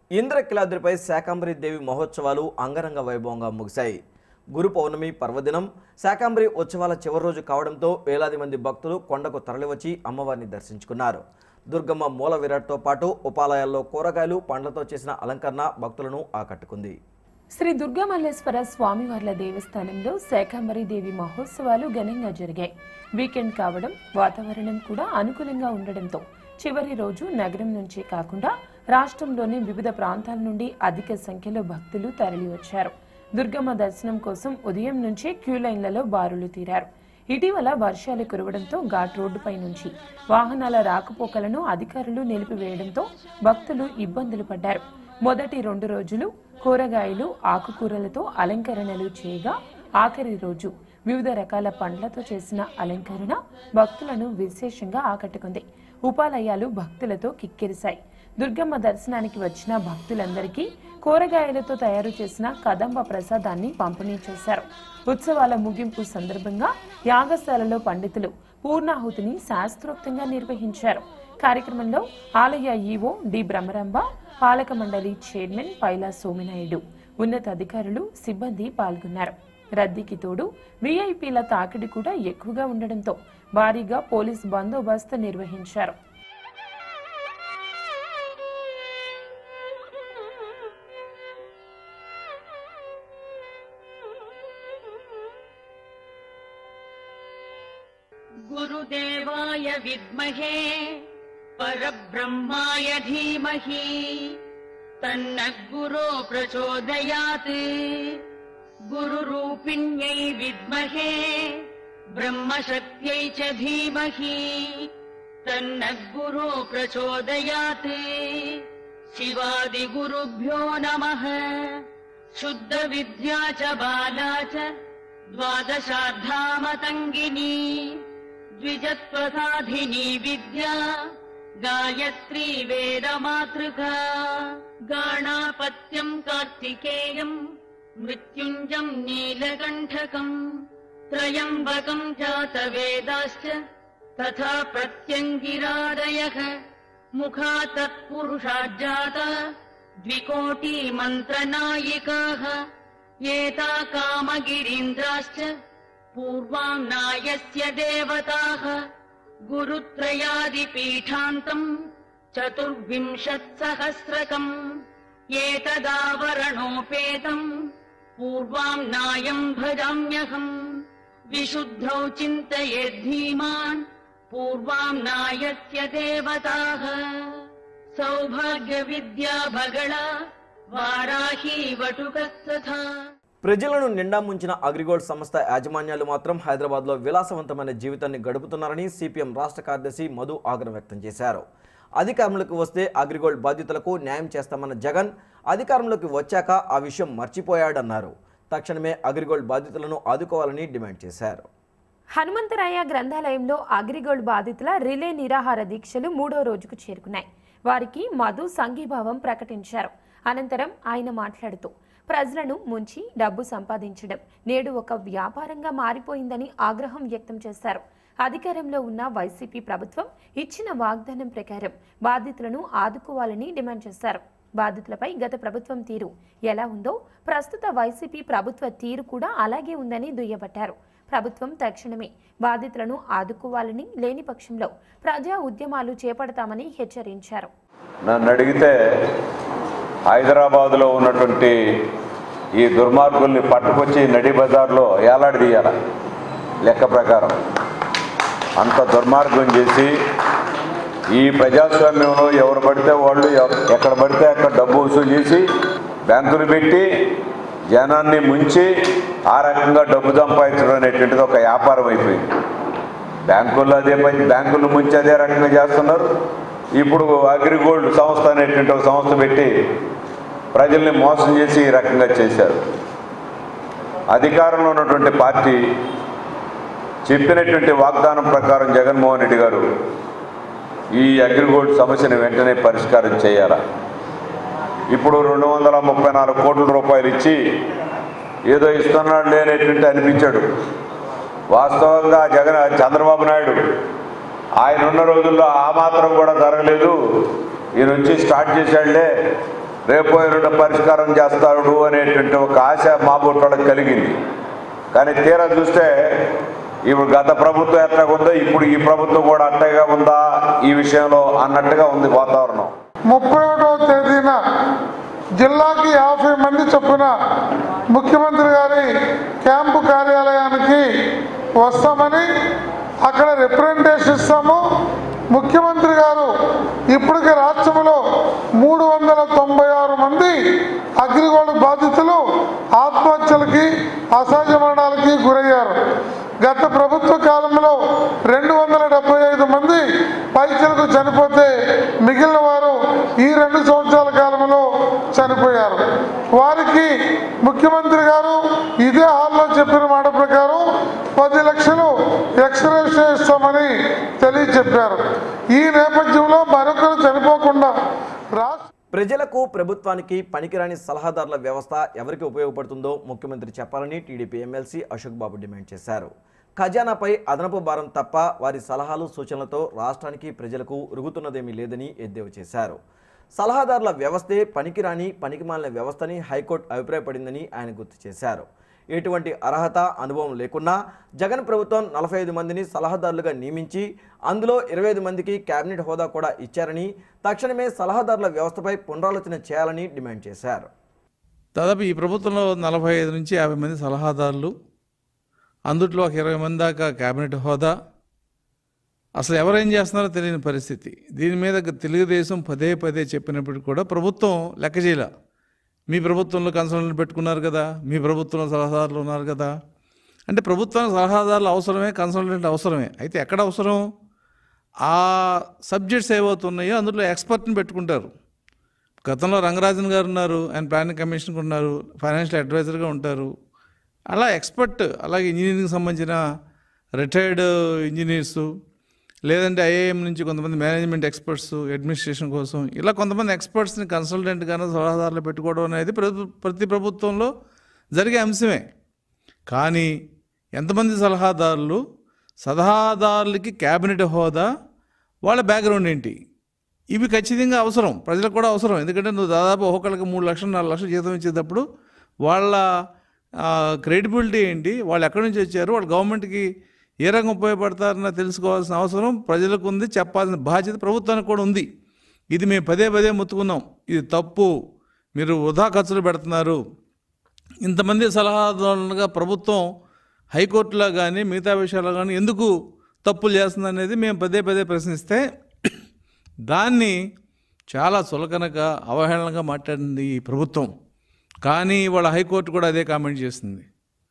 ఇంద్రకిలాద్రిపై శాకంబరి దేవి మహోత్సవాలు అంగరంగ వైభవంగా ముగిశాయి గురు పౌర్ణమి పర్వదినం శాకంబరి ఉత్సవాల చివరి రోజు కావడంతో వేలాది మంది భక్తులు కొండకు తరలివచ్చి అమ్మవారిని దర్శించుకున్నారు దుర్గమ్మ మూల విరాట్తో పాటు ఉపాలయాల్లో కూరగాయలు పండ్లతో చేసిన అలంకరణ భక్తులను ఆకట్టుకుంది శ్రీ దుర్గామల్లేశ్వర స్వామివార్ల దేవస్థానంలో శాకంబరి దేవి మహోత్సవాలు ఘనంగా జరిగాయి వీకెండ్ కావడం వాతావరణం కూడా అనుకూలంగా ఉండడంతో చివరి రోజు నగరం నుంచే కాకుండా రాష్ట్రంలోని వివిధ ప్రాంతాల నుండి అధిక సంఖ్యలో భక్తులు తరలివచ్చారు దుర్గమ్మ దర్శనం కోసం ఉదయం నుంచే క్యూ లైన్లలో బారులు తీరారు ఇటీవల వర్షాలు కురవడంతో ఘాట్ రోడ్డుపై నుంచి వాహనాల రాకపోకలను అధికారులు నిలిపివేయడంతో భక్తులు ఇబ్బందులు పడ్డారు మొదటి రెండు రోజులు కూరగాయలు ఆకుకూరలతో అలంకరణలు చేయగా ఆఖరి రోజు వివిధ రకాల పండ్లతో చేసిన అలంకరణ భక్తులను విశేషంగా ఆకట్టుకుంది ఉపాలయాలు భక్తులతో కిక్కిరిశాయి దుర్గమ్మ దర్శనానికి వచ్చిన భక్తులందరికీ కూరగాయలతో తయారు చేసిన కదంబ ప్రసాదాన్ని పంపిణీ చేశారు ఉత్సవాల ముగింపు సందర్భంగా యాగశాలలో పండితులు పూర్ణాహుతిని శాస్త్రోక్తంగా నిర్వహించారు కార్యక్రమంలో ఆలయ ఈవో డి బ్రహ్మరంభ పాలక మండలి చైర్మన్ పైలా సోమినాయుడు ఉన్నతాధికారులు సిబ్బంది పాల్గొన్నారు రద్దీకి తోడు వీఐపీల తాకిడి కూడా ఎక్కువగా ఉండడంతో భారీగా పోలీస్ బందోబస్తు నిర్వహించారు गुरुदेवाय विद्महे परब्रह्माय धीमहि तन्नः गुरो प्रचोदयात् गुरुरूपिण्यै विद्महे ब्रह्मशक्त्यै च धीमहि तन्नः गुरो प्रचोदयात् शिवादिगुरुभ्यो नमः शुद्धविद्या च बाला च द्वादशार्धामतङ्गिनी द्विजत्वसाधिनी विद्या गायत्री वेदमातृका गाणापत्यम् कार्तिकेयम् मृत्युञ्जम् नीलकण्ठकम् त्रयम्बकम् जातवेदाश्च तथा प्रत्यङ्गिरादयः मुखा तत्पुरुषाज्जाता द्विकोटिमन्त्रनायिकाः एता कामगिरीन्द्राश्च पूर्वाङ्नायस्य देवताः गुरुत्रयादिपीठान्तम् चतुर्विंशत्सहस्रकम् एतदावरणोपेतम् पूर्वाङ्नायम् भजाम्यहम् विशुद्धौ चिन्तयेद्धीमान् पूर्वाङ्नायस्य देवताः सौभाग्यविद्या भगला वाराही वटुकस्तथा ప్రజలను నిండా ముంచిన అగ్రిగోల్డ్ సంస్థ యాజమాన్యాలు మాత్రం హైదరాబాద్లో విలాసవంతమైన జీవితాన్ని గడుపుతున్నారని సిపిఎం రాష్ట్ర కార్యదర్శి మధు ఆగ్రహం వ్యక్తం చేశారు అధికారంలోకి వస్తే అగ్రిగోల్డ్ బాధితులకు న్యాయం చేస్తామన్న జగన్ అధికారంలోకి వచ్చాక ఆ విషయం మర్చిపోయాడన్నారు తక్షణమే అగ్రిగోల్డ్ బాధితులను ఆదుకోవాలని డిమాండ్ చేశారు హనుమంతరాయ గ్రంథాలయంలో అగ్రిగోల్డ్ బాధితుల రిలే నిరాహార దీక్షలు మూడో రోజుకు చేరుకున్నాయి వారికి మధు సంఘీభావం ప్రకటించారు అనంతరం ఆయన మాట్లాడుతూ ప్రజలను ముంచి డబ్బు సంపాదించడం నేడు ఒక వ్యాపారంగా మారిపోయిందని ఆగ్రహం వ్యక్తం చేశారు అధికారంలో ఉన్న వైసీపీ ప్రభుత్వం ఇచ్చిన వాగ్దానం ప్రకారం బాధితులను ఆదుకోవాలని డిమాండ్ చేశారు బాధితులపై గత ప్రభుత్వం తీరు ఎలా ఉందో ప్రస్తుత వైసీపీ ప్రభుత్వ తీరు కూడా అలాగే ఉందని దుయ్యబట్టారు ప్రభుత్వం తక్షణమే బాధితులను ఆదుకోవాలని లేని పక్షంలో ప్రజా ఉద్యమాలు చేపడతామని హెచ్చరించారు నన్ను అడిగితే హైదరాబాదులో ఉన్నటువంటి ఈ దుర్మార్గుల్ని పట్టుకొచ్చి నడి బజార్లో ఏలాడదీయాల లెక్క ప్రకారం అంత దుర్మార్గం చేసి ఈ ప్రజాస్వామ్యంలో ఎవరు పడితే వాళ్ళు ఎ- ఎక్కడ పడితే అక్కడ డబ్బు వసూలు చేసి బ్యాంకులు పెట్టి జనాన్ని ముంచి ఆ రకంగా డబ్బు సంపాదించడం అనేటువంటిది ఒక వ్యాపారం అయిపోయింది బ్యాంకుల్లో అదే పని బ్యాంకులు ముంచి అదే రకంగా చేస్తున్నారు ఇప్పుడు అగ్రిగోల్డ్ సంస్థ అనేటువంటి ఒక సంస్థ పెట్టి ప్రజల్ని మోసం చేసి ఈ రకంగా చేశారు అధికారంలో ఉన్నటువంటి పార్టీ చెప్పినటువంటి వాగ్దానం ప్రకారం జగన్మోహన్ రెడ్డి గారు ఈ అగ్రిగోల్డ్ సమస్యను వెంటనే పరిష్కారం చేయాలా ఇప్పుడు రెండు వందల ముప్పై నాలుగు కోట్ల రూపాయలు ఇచ్చి ఏదో ఇస్తున్నాడు లేనటువంటి అనిపించాడు వాస్తవంగా జగన్ చంద్రబాబు నాయుడు ఆయన ఉన్న రోజుల్లో ఆ మాత్రం కూడా జరగలేదు ఈయన వచ్చి స్టార్ట్ చేశాడులే రేపో ఎల్లుండి పరిష్కారం చేస్తాడు అనేటువంటి ఒక ఆశ మా బుట్టోళ్ళకి కలిగింది కానీ తీరా చూస్తే ఇప్పుడు గత ప్రభుత్వం ఎట్లా ఉందో ఇప్పుడు ఈ ప్రభుత్వం కూడా అట్టగా ఉందా ఈ విషయంలో అన్నట్టుగా ఉంది వాతావరణం ముప్పై ఒకటవ తేదీన జిల్లాకి యాభై మంది చొప్పున ముఖ్యమంత్రి గారి క్యాంపు కార్యాలయానికి వస్తామని అక్కడ రిప్రజెంటేషన్ ఇస్తాము ముఖ్యమంత్రి గారు ఇప్పటికే రాష్ట్రంలో మూడు వందల తొంభై ఆరు మంది అగ్రిగోల్డ్ బాధితులు ఆత్మహత్యలకి అసహజ మరణాలకి గురయ్యారు గత ప్రభుత్వ కాలంలో రెండు వందల డెబ్బై ఐదు మంది పైచలకు చనిపోతే మిగిలిన వారు ఈ రెండు సంవత్సరాల కాలంలో చనిపోయారు వారికి ముఖ్యమంత్రి గారు ఇదే హాల్లో చెప్పిన మాట ప్రకారం పది లక్షలు ఎక్స్రేషన్ ఇస్తామని తెలియచెప్పారు ఈ నేపథ్యంలో మరొకరు చనిపోకుండా రాష్ట్ర ప్రజలకు ప్రభుత్వానికి పనికిరాని సలహాదారుల వ్యవస్థ ఎవరికి ఉపయోగపడుతుందో ముఖ్యమంత్రి చెప్పాలని TDP MLC Ashok Babu demand చేశారు ఖజానాపై అదనపు భారం తప్ప వారి సలహాలు సూచనలతో రాష్ట్రానికి ప్రజలకు ఉరుగుతున్నదేమీ లేదని ఎద్దేవా చేశారు సలహాదారుల వ్యవస్థే పనికిరాని పనికిమాలిన వ్యవస్థని హైకోర్టు అభిప్రాయపడిందని ఆయన గుర్తు చేశారు ఎటువంటి అర్హత అనుభవం లేకున్నా జగన్ ప్రభుత్వం నలభై ఐదు మందిని సలహాదారులుగా నియమించి అందులో ఇరవై ఐదు మందికి కేబినెట్ హోదా కూడా ఇచ్చారని తక్షణమే సలహాదారుల వ్యవస్థపై పునరాలోచన చేయాలని డిమాండ్ చేశారు దాదాపు ఈ ప్రభుత్వంలో నలభై ఐదు నుంచి యాభై మంది సలహాదారులు అందుట్లో ఒక ఇరవై మంది దాకా కేబినెట్ హోదా అసలు ఎవరేం చేస్తున్నారో తెలియని పరిస్థితి దీని మీద తెలుగుదేశం పదే పదే చెప్పినప్పటికీ కూడా ప్రభుత్వం లెక్క చేయలే మీ ప్రభుత్వంలో కన్సల్టెంట్ పెట్టుకున్నారు కదా మీ ప్రభుత్వంలో సలహాదారులు ఉన్నారు కదా అంటే ప్రభుత్వానికి సలహాదారులు అవసరమే కన్సల్టెంట్ అవసరమే అయితే ఎక్కడ అవసరం ఆ సబ్జెక్ట్స్ ఏవవుతున్నాయో అందులో ఎక్స్పర్ట్ని పెట్టుకుంటారు గతంలో రంగరాజన్ గారు ఉన్నారు ఆయన ప్లానింగ్ కమిషన్కి ఉన్నారు ఫైనాన్షియల్ అడ్వైజర్గా ఉంటారు అలా ఎక్స్పర్ట్ అలాగే ఇంజనీరింగ్ సంబంధించిన రిటైర్డ్ ఇంజనీర్సు లేదంటే ఐఏఎం నుంచి కొంతమంది మేనేజ్మెంట్ ఎక్స్పర్ట్స్ అడ్మినిస్ట్రేషన్ కోసం ఇలా కొంతమంది ఎక్స్పర్ట్స్ని కన్సల్టెంట్గాను సలహాదారులు పెట్టుకోవడం అనేది ప్రతి ప్రతి ప్రభుత్వంలో జరిగే అంశమే కానీ ఎంతమంది సలహాదారులు సలహాదారులకి క్యాబినెట్ హోదా వాళ్ళ బ్యాక్గ్రౌండ్ ఏంటి ఇవి ఖచ్చితంగా అవసరం ప్రజలకు కూడా అవసరం ఎందుకంటే నువ్వు దాదాపు ఒక్కొక్కరికి మూడు లక్షలు నాలుగు లక్షలు జీతం ఇచ్చేటప్పుడు వాళ్ళ క్రెడిబిలిటీ ఏంటి వాళ్ళు ఎక్కడి నుంచి వచ్చారు వాళ్ళు గవర్నమెంట్కి ఏ రంగం ఉపయోగపడతారన్న తెలుసుకోవాల్సిన అవసరం ప్రజలకు ఉంది చెప్పాల్సిన బాధ్యత ప్రభుత్వానికి కూడా ఉంది ఇది మేము పదే పదే మొత్తుకున్నాం ఇది తప్పు మీరు వృధా ఖర్చులు పెడుతున్నారు ఇంతమంది సలహాదారులుగా ప్రభుత్వం హైకోర్టులో కానీ మిగతా విషయాల్లో కానీ ఎందుకు తప్పులు చేస్తుంది అనేది మేము పదే పదే ప్రశ్నిస్తే దాన్ని చాలా చులకనగా అవహేళనగా మాట్లాడింది ఈ ప్రభుత్వం కానీ వాళ్ళ హైకోర్టు కూడా అదే కామెంట్ చేసింది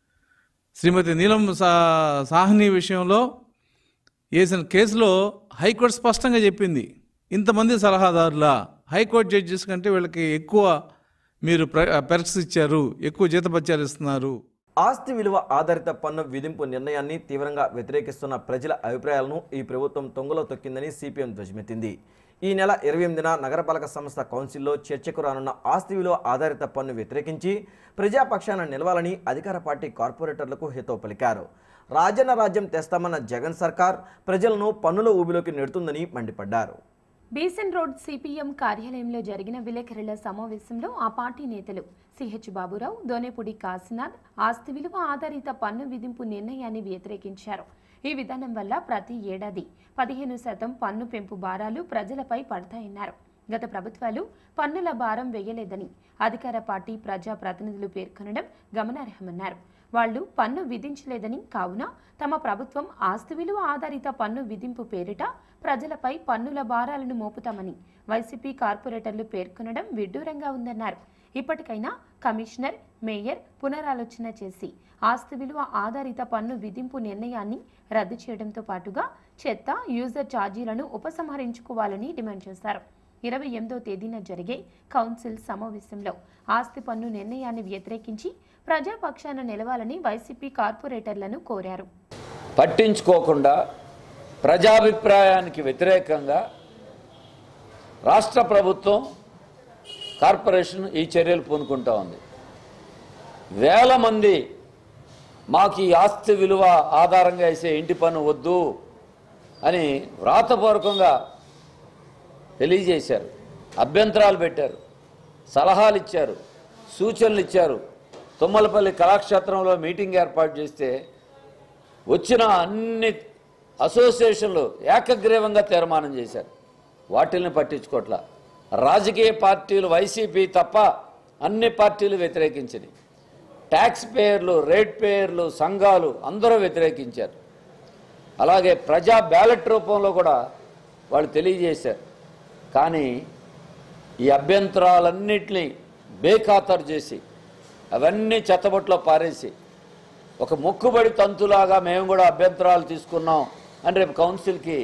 శ్రీమతి నీలం సా సాహ్ని విషయంలో వేసిన కేసులో హైకోర్టు స్పష్టంగా చెప్పింది ఇంతమంది సలహాదారుల హైకోర్టు జడ్జెస్ కంటే వీళ్ళకి ఎక్కువ మీరు పెర్క్స్ ఇచ్చారు ఎక్కువ జీతపత్యాలు ఇస్తున్నారు ఆస్తి విలువ ఆధారిత పన్ను విధింపు నిర్ణయాన్ని తీవ్రంగా వ్యతిరేకిస్తున్న ప్రజల అభిప్రాయాలను ఈ ప్రభుత్వం తొంగలో తొక్కిందని సిపిఎం ధ్వజమెత్తింది ఈ నెల ఇరవై ఎనిమిదిన నగరపాలక సంస్థ కౌన్సిల్లో చర్చకు రానున్న ఆస్తి విలువ ఆధారిత పన్ను వ్యతిరేకించి ప్రజాపక్షాన నిలవాలని అధికార పార్టీ కార్పొరేటర్లకు హితవు పలికారు రాజన్న రాజ్యం తెస్తామన్న జగన్ సర్కార్ ప్రజలను పన్నుల ఊబిలోకి నెడుతుందని మండిపడ్డారు బీసెన్ రోడ్ సిపిఎం కార్యాలయంలో జరిగిన విలేకరుల సమావేశంలో ఆ పార్టీ నేతలు సిహెచ్ బాబురావు దోనేపూడి కాశీనాథ్ ఆస్తి విలువ ఆధారిత పన్ను విధింపు నిర్ణయాన్ని వ్యతిరేకించారు ఈ విధానం వల్ల ప్రతి ఏడాది పదిహేను శాతం పన్ను పెంపు భారాలు ప్రజలపై పడతాయన్నారు గత ప్రభుత్వాలు పన్నుల భారం వేయలేదని అధికార పార్టీ ప్రజా ప్రతినిధులు పేర్కొనడం గమనార్హమన్నారు వాళ్లు పన్ను విధించలేదని కావున తమ ప్రభుత్వం ఆస్తి విలువ ఆధారిత పన్ను విధింపు పేరిట ప్రజలపై పన్నుల భారాలను మోపుతామని వైసీపీ కార్పొరేటర్లు పేర్కొనడం విడ్డూరంగా ఉందన్నారు ఇప్పటికైనా కమిషనర్ మేయర్ పునరాలోచన చేసి ఆస్తి విలువ ఆధారిత పన్ను విధింపు నిర్ణయాన్ని రద్దు చేయడంతో పాటుగా చెత్త యూజర్ ఛార్జీలను ఉపసంహరించుకోవాలని డిమాండ్ చేశారు ఇరవై ఎనిమిదో తేదీన జరిగే కౌన్సిల్ సమావేశంలో ఆస్తి పన్ను నిర్ణయాన్ని వ్యతిరేకించి ప్రజాపక్షాన నిలవాలని వైసీపీ కార్పొరేటర్లను కోరారు పట్టించుకోకుండా ప్రజాభిప్రాయానికి వ్యతిరేకంగా రాష్ట్ర ప్రభుత్వం కార్పొరేషన్ ఈ చర్యలు పూనుకుంటా ఉంది వేల మంది మాకు ఈ ఆస్తి విలువ ఆధారంగా వేసే ఇంటి పన్ను వద్దు అని వ్రాతపూర్వకంగా తెలియజేశారు అభ్యంతరాలు పెట్టారు సలహాలు ఇచ్చారు సూచనలు ఇచ్చారు తుమ్మలపల్లి కళాక్షేత్రంలో మీటింగ్ ఏర్పాటు చేస్తే వచ్చిన అన్ని అసోసియేషన్లు ఏకగ్రీవంగా తీర్మానం చేశారు వాటిల్ని పట్టించుకోవట్ల రాజకీయ పార్టీలు వైసీపీ తప్ప అన్ని పార్టీలు వ్యతిరేకించినాయి ట్యాక్స్ పేయర్లు రేట్ పేయర్లు సంఘాలు అందరూ వ్యతిరేకించారు అలాగే ప్రజా బ్యాలెట్ రూపంలో కూడా వాళ్ళు తెలియజేశారు కానీ ఈ అభ్యంతరాలన్నింటినీ బేఖాతరు చేసి అవన్నీ చెత్తబొట్లో పారేసి ఒక మొక్కుబడి తంతులాగా మేము కూడా అభ్యంతరాలు తీసుకున్నాం అని రేపు కౌన్సిల్కి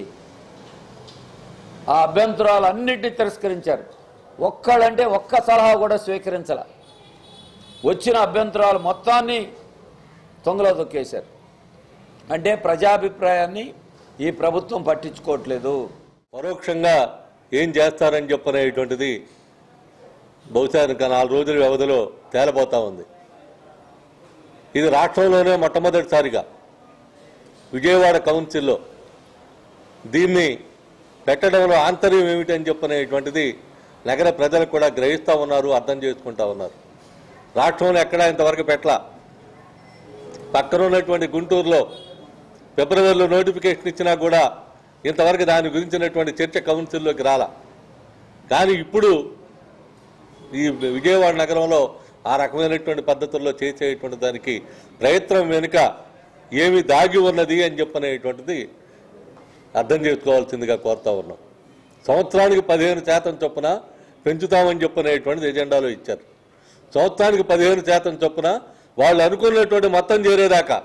ఆ అభ్యంతరాలు అన్నిటినీ తిరస్కరించారు ఒక్కళ్ళంటే ఒక్క సలహా కూడా స్వీకరించాల వచ్చిన అభ్యంతరాలు మొత్తాన్ని తొంగలో తొక్కేశారు అంటే ప్రజాభిప్రాయాన్ని ఈ ప్రభుత్వం పట్టించుకోవట్లేదు పరోక్షంగా ఏం చేస్తారని చెప్పనేటువంటిది బహుశా ఇంకా నాలుగు రోజుల వ్యవధిలో తేలబోతా ఉంది ఇది రాష్ట్రంలోనే మొట్టమొదటిసారిగా విజయవాడ కౌన్సిల్లో దీన్ని పెట్టడంలో ఆంతర్యం ఏమిటని చెప్పనేటువంటిది నగర ప్రజలు కూడా గ్రహిస్తూ ఉన్నారు అర్థం చేసుకుంటా ఉన్నారు రాష్ట్రంలో ఎక్కడా ఇంతవరకు పెట్టలా పక్కన ఉన్నటువంటి గుంటూరులో ఫిబ్రవరిలో నోటిఫికేషన్ ఇచ్చినా కూడా ఇంతవరకు దాని గురించినటువంటి చర్చ కౌన్సిల్లోకి రాలా కానీ ఇప్పుడు ఈ విజయవాడ నగరంలో ఆ రకమైనటువంటి పద్ధతుల్లో చేసేటువంటి దానికి ప్రయత్నం వెనుక ఏమి దాగి ఉన్నది అని చెప్పనేటువంటిది అర్థం చేసుకోవాల్సిందిగా కోరుతా ఉన్నాం సంవత్సరానికి పదిహేను శాతం చొప్పున పెంచుతామని చెప్పనేటువంటిది ఎజెండాలో ఇచ్చారు సంవత్సరానికి పదిహేను శాతం చొప్పున వాళ్ళు అనుకున్నటువంటి మొత్తం చేరేదాకా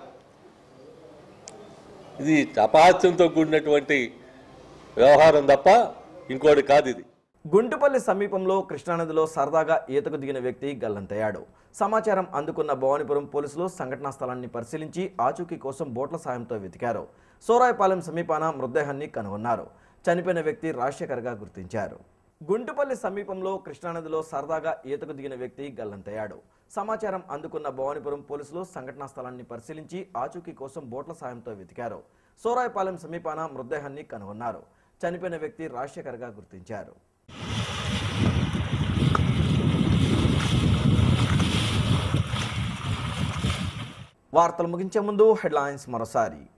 ఇది అపహాస్యంతో కూడినటువంటి వ్యవహారం తప్ప ఇంకోటి కాదు ఇది గుంటుపల్లి సమీపంలో కృష్ణానదిలో సరదాగా ఈతకు దిగిన వ్యక్తి గల్లంతయ్యాడు సమాచారం అందుకున్న భవానీపురం పోలీసులు సంఘటనా స్థలాన్ని పరిశీలించి ఆచూకీ కోసం బోట్ల సాయంతో వెతికారు సోరాయపాలెం సమీపాన మృతదేహాన్ని కనుగొన్నారు చనిపోయిన వ్యక్తి రాజశేఖర్గా గుర్తించారు గుంటుపల్లి సమీపంలో కృష్ణానదిలో సరదాగా ఈతకు దిగిన వ్యక్తి గల్లంతయ్యాడు సమాచారం అందుకున్న భవానీపురం పోలీసులు సంఘటనా స్థలాన్ని పరిశీలించి ఆచూకీ కోసం బోట్ల సాయంతో వెతికారు సోరాయపాలెం సమీపాన మృతదేహాన్ని కనుగొన్నారు చనిపోయిన వ్యక్తి రాజశేఖర్గా గుర్తించారు వార్తలు ముగించే ముందు హెడ్లైన్స్ మరోసారి